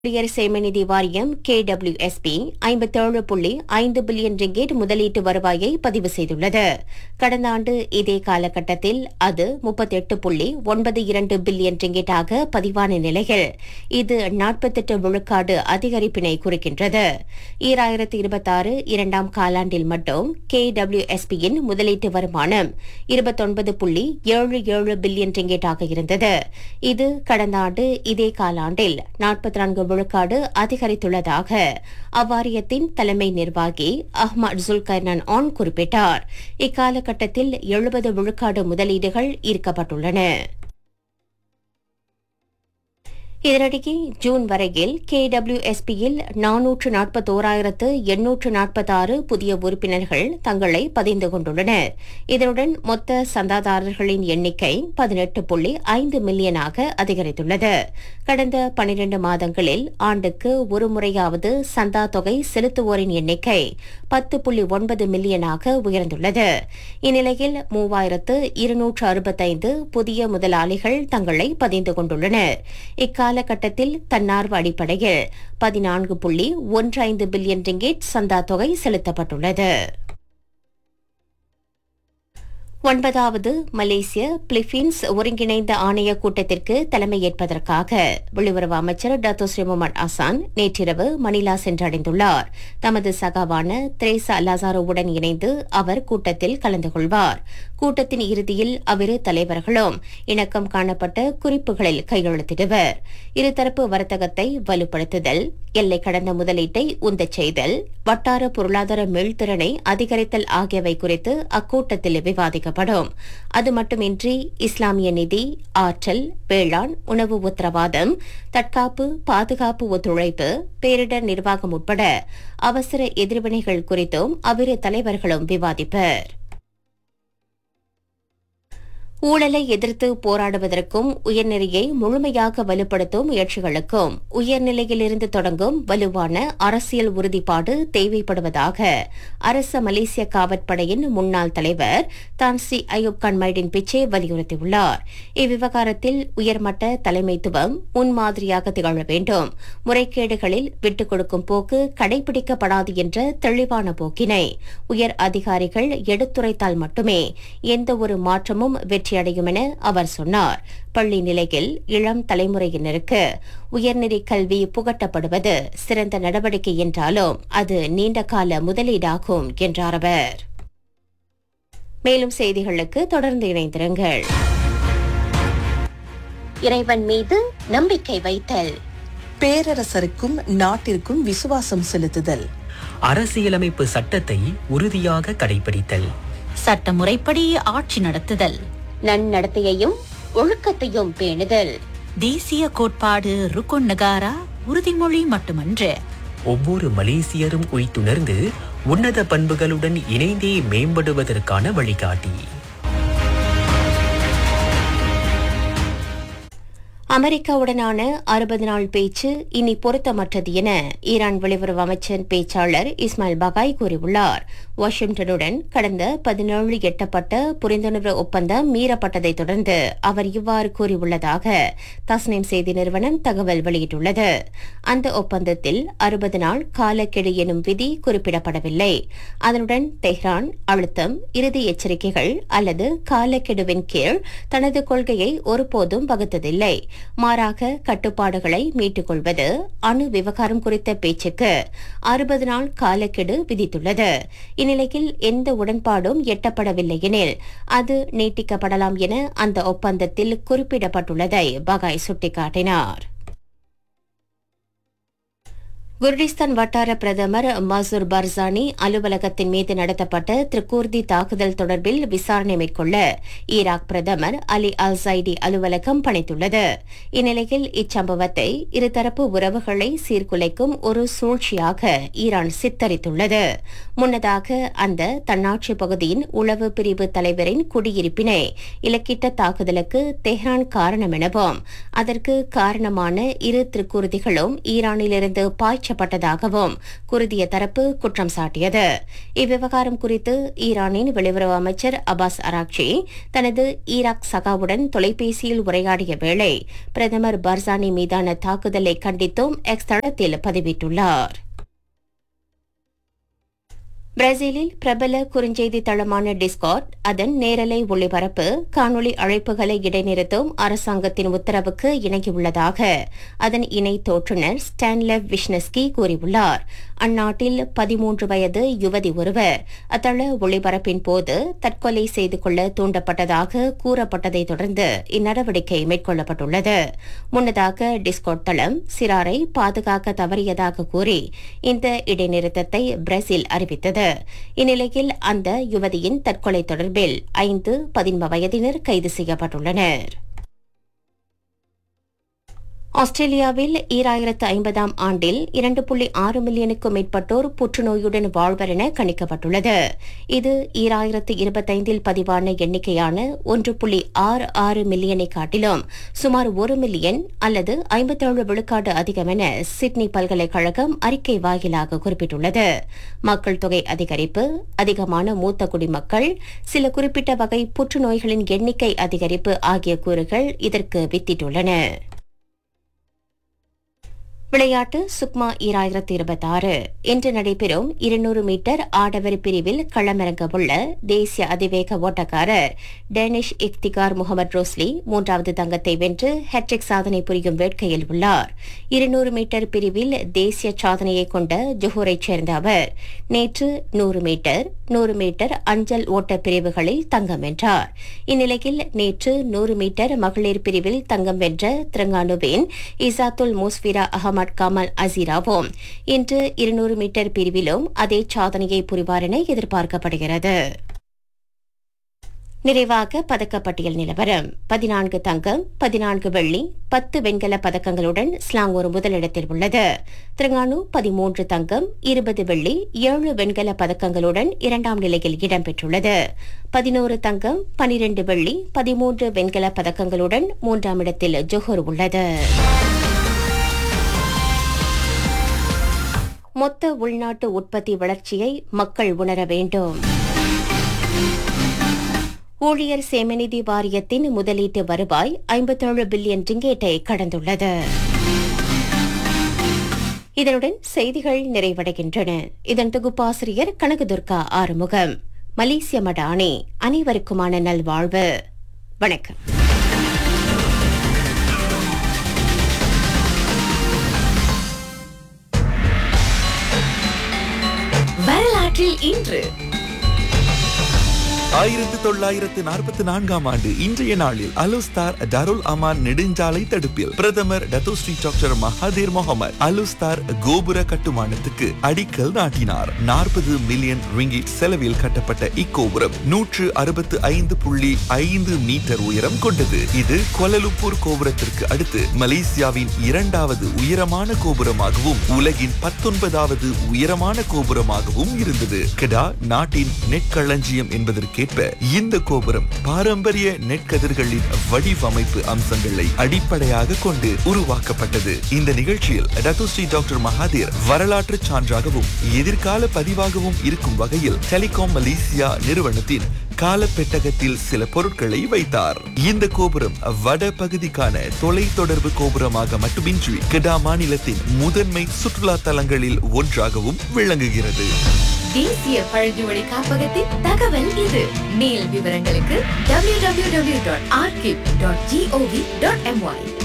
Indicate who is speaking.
Speaker 1: குடியரசு சேமநிதி வாரியம் கேடபிள்யூஎஸ்பி ஐம்பத்தேழு புள்ளி ஐந்து பில்லியன் ரிங்கெட் முதலீட்டு வருவாயை பதிவு செய்துள்ளது கடந்த ஆண்டு இதே காலகட்டத்தில் அது முப்பத்தெட்டு புள்ளி ஒன்பது இரண்டு பில்லியன் ரிங்கெட்டாக பதிவான நிலையில் இது நாற்பத்தெட்டு விழுக்காடு அதிகரிப்பினை குறிக்கின்றது ஈராயிரத்து இருபத்தாறு இரண்டாம் காலாண்டில் மட்டும் கேடபிள்யூஎஸ்பியின் முதலீட்டு வருமானம் இருபத்தொன்பது புள்ளி ஏழு ஏழு பில்லியன் ரிங்கெட்டாக இருந்தது இது கடந்த ஆண்டு இதே காலாண்டில் நாற்பத்தி நான்கு விழுக்காடு அதிகரித்துள்ளதாக அவ்வாரியத்தின் தலைமை நிர்வாகி அஹ்மத் ஜுல்கர்னன் ஆன் குறிப்பிட்டார் இக்காலகட்டத்தில் எழுபது விழுக்காடு முதலீடுகள் ஈர்க்கப்பட்டுள்ளன இதனிடையே ஜூன் வரையில் கேடபிள்யூஎஸ்பியில் நானூற்று நாற்பத்தோராயிரத்து எண்ணூற்று நாற்பத்தாறு புதிய உறுப்பினர்கள் தங்களை பதிந்து கொண்டுள்ளனர் இதனுடன் மொத்த சந்தாதாரர்களின் எண்ணிக்கை பதினெட்டு புள்ளி ஐந்து மில்லியனாக அதிகரித்துள்ளது கடந்த பனிரண்டு மாதங்களில் ஆண்டுக்கு ஒரு முறையாவது சந்தா தொகை செலுத்துவோரின் எண்ணிக்கை பத்து புள்ளி ஒன்பது மில்லியனாக உயர்ந்துள்ளது இந்நிலையில் மூவாயிரத்து இருநூற்று அறுபத்தைந்து புதிய முதலாளிகள் தங்களை பதிந்து கொண்டுள்ளனர் இக்காலகட்டத்தில் தன்னார்வ அடிப்படையில் பதினான்கு புள்ளி ஒன்று ஐந்து பில்லியன் ரிங்கெட் சந்தா தொகை செலுத்தப்பட்டுள்ளது ஒன்பதாவது மலேசிய பிலிப்பீன்ஸ் ஒருங்கிணைந்த ஆணைய கூட்டத்திற்கு தலைமையேற்பதற்காக வெளியுறவு அமைச்சர் டத்தோ ஸ்ரீ முகமது அசான் நேற்றிரவு மணிலா சென்றடைந்துள்ளார் தமது சகாவான திரேசா லசாரோவுடன் இணைந்து அவர் கூட்டத்தில் கலந்து கொள்வார் கூட்டத்தின் இறுதியில் அவ்விரு தலைவர்களும் இணக்கம் காணப்பட்ட குறிப்புகளில் கையெழுத்திடுவர் இருதரப்பு வர்த்தகத்தை வலுப்படுத்துதல் எல்லை கடந்த முதலீட்டை உந்தச் செய்தல் வட்டார பொருளாதார மீள்திறனை அதிகரித்தல் ஆகியவை குறித்து அக்கூட்டத்தில் விவாதிக்கப்படும் அது மட்டுமின்றி இஸ்லாமிய நிதி ஆற்றல் வேளாண் உணவு உத்தரவாதம் தற்காப்பு பாதுகாப்பு ஒத்துழைப்பு பேரிடர் நிர்வாகம் உட்பட அவசர எதிர்வினைகள் குறித்தும் அவ்விரு தலைவர்களும் விவாதிப்பர் ஊழலை எதிர்த்து போராடுவதற்கும் உயர்நெறியை முழுமையாக வலுப்படுத்தும் முயற்சிகளுக்கும் உயர்நிலையிலிருந்து தொடங்கும் வலுவான அரசியல் உறுதிப்பாடு தேவைப்படுவதாக அரச மலேசிய காவற்படையின் முன்னாள் தலைவர் தான்சி அயூப் கன்மைடின் பிச்சே வலியுறுத்தியுள்ளார் இவ்விவகாரத்தில் உயர்மட்ட தலைமைத்துவம் முன்மாதிரியாக திகழ வேண்டும் முறைகேடுகளில் விட்டுக் கொடுக்கும் போக்கு கடைபிடிக்கப்படாது என்ற தெளிவான போக்கினை உயர் அதிகாரிகள் எடுத்துரைத்தால் மட்டுமே எந்தவொரு மாற்றமும் வெற்றி வெற்றியடையும் என அவர் சொன்னார் பள்ளி நிலையில் இளம் தலைமுறையினருக்கு உயர்நெறி கல்வி புகட்டப்படுவது சிறந்த நடவடிக்கை என்றாலும் அது நீண்டகால முதலீடாகும் என்றார் அவர் மேலும் செய்திகளுக்கு தொடர்ந்து இணைந்திருங்கள் இறைவன் மீது நம்பிக்கை வைத்தல்
Speaker 2: பேரரசருக்கும் நாட்டிற்கும் விசுவாசம் செலுத்துதல்
Speaker 3: அரசியலமைப்பு சட்டத்தை உறுதியாக கடைபிடித்தல்
Speaker 4: சட்டமுறைப்படி ஆட்சி நடத்துதல்
Speaker 1: நன்னடத்தையையும் ஒழுக்கத்தையும் பேணுதல்
Speaker 4: தேசிய கோட்பாடு ருக்குன் நகாரா உறுதிமொழி மட்டுமன்று
Speaker 3: ஒவ்வொரு மலேசியரும் உய்த்துணர்ந்து உன்னத பண்புகளுடன் இணைந்தே மேம்படுவதற்கான வழிகாட்டி
Speaker 1: அமெரிக்காவுடனான அறுபது நாள் பேச்சு இனி பொருத்தமற்றது என ஈரான் வெளியுறவு அமைச்சர் பேச்சாளர் இஸ்மாயில் பகாய் கூறியுள்ளார் வாஷிங்டனுடன் கடந்த பதினேழு எட்டப்பட்ட புரிந்துணர்வு ஒப்பந்தம் மீறப்பட்டதைத் தொடர்ந்து அவர் இவ்வாறு கூறியுள்ளதாக தஸ்னிம் செய்தி நிறுவனம் தகவல் வெளியிட்டுள்ளது அந்த ஒப்பந்தத்தில் அறுபது நாள் காலக்கெடு எனும் விதி குறிப்பிடப்படவில்லை அதனுடன் தெஹ்ரான் அழுத்தம் இறுதி எச்சரிக்கைகள் அல்லது காலக்கெடுவின் கீழ் தனது கொள்கையை ஒருபோதும் வகுத்ததில்லை மாறாக கட்டுப்பாடுகளை மீட்டுக் கொள்வது அணு விவகாரம் குறித்த பேச்சுக்கு அறுபது நாள் காலக்கெடு விதித்துள்ளது இந்நிலையில் எந்த உடன்பாடும் எட்டப்படவில்லை எனில் அது நீட்டிக்கப்படலாம் என அந்த ஒப்பந்தத்தில் குறிப்பிடப்பட்டுள்ளதை பகாய் சுட்டிக்காட்டினார் குர்டிஸ்தான் வட்டார பிரதமர் மசூர் பர்சானி அலுவலகத்தின் மீது நடத்தப்பட்ட திரிகூர்தி தாக்குதல் தொடர்பில் விசாரணை மேற்கொள்ள ஈராக் பிரதமர் அலி அல் சைடி அலுவலகம் பணித்துள்ளது இந்நிலையில் இச்சம்பவத்தை இருதரப்பு உறவுகளை சீர்குலைக்கும் ஒரு சூழ்ச்சியாக ஈரான் சித்தரித்துள்ளது முன்னதாக அந்த தன்னாட்சி பகுதியின் உளவு பிரிவு தலைவரின் குடியிருப்பினை இலக்கிட்ட தாக்குதலுக்கு தெஹ்ரான் காரணம் எனவும் அதற்கு காரணமான இரு திரிகூர்திகளும் ஈரானிலிருந்து பாய்ச்ச நிறைவேற்றப்பட்டதாகவும் குருதிய தரப்பு குற்றம் சாட்டியது இவ்விவகாரம் குறித்து ஈரானின் வெளியுறவு அமைச்சர் அபாஸ் அராக்சி தனது ஈராக் சகாவுடன் தொலைபேசியில் உரையாடிய வேளை பிரதமர் பர்சானி மீதான தாக்குதலை கண்டித்தும் எக்ஸ் தளத்தில் பதிவிட்டுள்ளார் பிரேசிலில் பிரபல குறுஞ்செய்தி தளமான டிஸ்கார்ட் அதன் நேரலை ஒளிபரப்பு காணொளி அழைப்புகளை இடைநிறுத்தும் அரசாங்கத்தின் உத்தரவுக்கு இணங்கியுள்ளதாக அதன் இணை தோற்றுநர் ஸ்டான்லெவ் விஷ்னஸ்கி கூறியுள்ளார் அந்நாட்டில் பதிமூன்று வயது யுவதி ஒருவர் அத்தள ஒளிபரப்பின் போது தற்கொலை செய்து கொள்ள தூண்டப்பட்டதாக கூறப்பட்டதை தொடர்ந்து இந்நடவடிக்கை மேற்கொள்ளப்பட்டுள்ளது முன்னதாக டிஸ்கார்ட் தளம் சிறாரை பாதுகாக்க தவறியதாக கூறி இந்த இடைநிறுத்தத்தை பிரேசில் அறிவித்தது இந்நிலையில் அந்த யுவதியின் தற்கொலை தொடர்பில் ஐந்து பதின்ம வயதினர் கைது செய்யப்பட்டுள்ளனர் ஆஸ்திரேலியாவில் ஈராயிரத்து ஐம்பதாம் ஆண்டில் இரண்டு புள்ளி ஆறு மில்லியனுக்கும் மேற்பட்டோர் புற்றுநோயுடன் வாழ்வர் என கணிக்கப்பட்டுள்ளது இது ஈராயிரத்து இருபத்தைந்தில் பதிவான எண்ணிக்கையான ஒன்று புள்ளி ஆறு ஆறு மில்லியனை காட்டிலும் சுமார் ஒரு மில்லியன் அல்லது ஐம்பத்தேழு விழுக்காடு அதிகம் என சிட்னி பல்கலைக்கழகம் அறிக்கை வாயிலாக குறிப்பிட்டுள்ளது மக்கள் தொகை அதிகரிப்பு அதிகமான மூத்த குடிமக்கள் சில குறிப்பிட்ட வகை புற்றுநோய்களின் எண்ணிக்கை அதிகரிப்பு ஆகிய கூறுகள் இதற்கு வித்திட்டுள்ளன விளையாட்டு சுக்மா ஈராயிரத்து இருபத்தாறு இன்று நடைபெறும் இருநூறு மீட்டர் ஆடவர் பிரிவில் களமிறங்கவுள்ள தேசிய அதிவேக ஓட்டக்காரர் டேனிஷ் இஃப்திகார் முகமது ரோஸ்லி மூன்றாவது தங்கத்தை வென்று ஹேட்ரிக் சாதனை புரியும் வேட்கையில் உள்ளார் இருநூறு மீட்டர் பிரிவில் தேசிய சாதனையை கொண்ட ஜொஹூரைச் சேர்ந்த அவர் நேற்று நூறு மீட்டர் நூறு மீட்டர் அஞ்சல் ஓட்ட பிரிவுகளில் தங்கம் வென்றார் இந்நிலையில் நேற்று நூறு மீட்டர் மகளிர் பிரிவில் தங்கம் வென்ற திரங்கானுவின் இசாத்துல் மூஸ்பிரா அகமது கமல் அசீராவும் இன்று இருநூறு மீட்டர் பிரிவிலும் அதே சாதனையை புரிவார் என எதிர்பார்க்கப்படுகிறது நிறைவாக பதக்கப்பட்டியல் நிலவரம் பதினான்கு தங்கம் பதினான்கு வெள்ளி பத்து வெண்கல பதக்கங்களுடன் ஸ்லாங் ஒரு முதலிடத்தில் உள்ளது திரங்கானு பதிமூன்று தங்கம் இருபது வெள்ளி ஏழு வெண்கல பதக்கங்களுடன் இரண்டாம் நிலையில் இடம்பெற்றுள்ளது பதினோரு தங்கம் பனிரெண்டு வெள்ளி பதிமூன்று வெண்கல பதக்கங்களுடன் மூன்றாம் இடத்தில் ஜொஹூர் உள்ளது மொத்த உள்நாட்டு உற்பத்தி வளர்ச்சியை மக்கள் உணர வேண்டும் ஊழியர் சேமநிதி வாரியத்தின் முதலீட்டு வருவாய் ஐம்பத்தேழு பில்லியன் ரிங்கேட்டை கடந்துள்ளது இதனுடன் செய்திகள் நிறைவடைகின்றன இதன் தொகுப்பாசிரியர் கனகதுர்கா ஆறுமுகம் மலேசிய மடானி அனைவருக்குமான நல்வாழ்வு வணக்கம்
Speaker 4: வரலாற்றில் இன்று
Speaker 5: ஆயிரத்து தொள்ளாயிரத்து நாற்பத்தி நான்காம் ஆண்டு இன்றைய நாளில் அலுஸ்தார் டருல் அமான் நெடுஞ்சாலை தடுப்பில் பிரதமர் Datuk Seri doctor Mahathir Mohamad Alor Setar கோபுர கட்டுமானத்துக்கு அடிக்கல் நாட்டினார் நாற்பது மில்லியன் ரிங்கிட் செலவில் கட்டப்பட்ட இக்கோபுரம் நூற்று அறுபத்து ஐந்து புள்ளி ஐந்து மீட்டர் உயரம் கொண்டது இது கொலலுப்பூர் கோபுரத்திற்கு அடுத்து மலேசியாவின் இரண்டாவது உயரமான கோபுரமாகவும் உலகின் பத்தொன்பதாவது உயரமான கோபுரமாகவும் இருந்தது கெடா நாட்டின் நெற்களஞ்சியம் என்பதற்கேற்ப இந்த கோபுரம் பாரம்பரிய நெற்கதிர்களின் வடிவமைப்பு அம்சங்களை அடிப்படையாக கொண்டு உருவாக்கப்பட்டது இந்த நிகழ்ச்சியில் டத்துஸ்ரீ டாக்டர் மகாதீர் வரலாற்று சான்றாகவும் எதிர்கால பதிவாகவும் இருக்கும் வகையில் டெலிகாம் மலேசியா நிறுவனத்தின் கால பெட்டகத்தில் சில பொருட்களை வைத்தார் இந்த கோபுரம் வட பகுதிக்கான தொலை தொடர்பு கோபுரமாக மட்டுமின்றி கெடா மாநிலத்தின் முதன்மை சுற்றுலா தலங்களில் ஒன்றாகவும் விளங்குகிறது
Speaker 6: தேசிய பழங்குடி காப்பகத்தின் தகவல் இது மேல் விவரங்களுக்கு www.archive.gov.my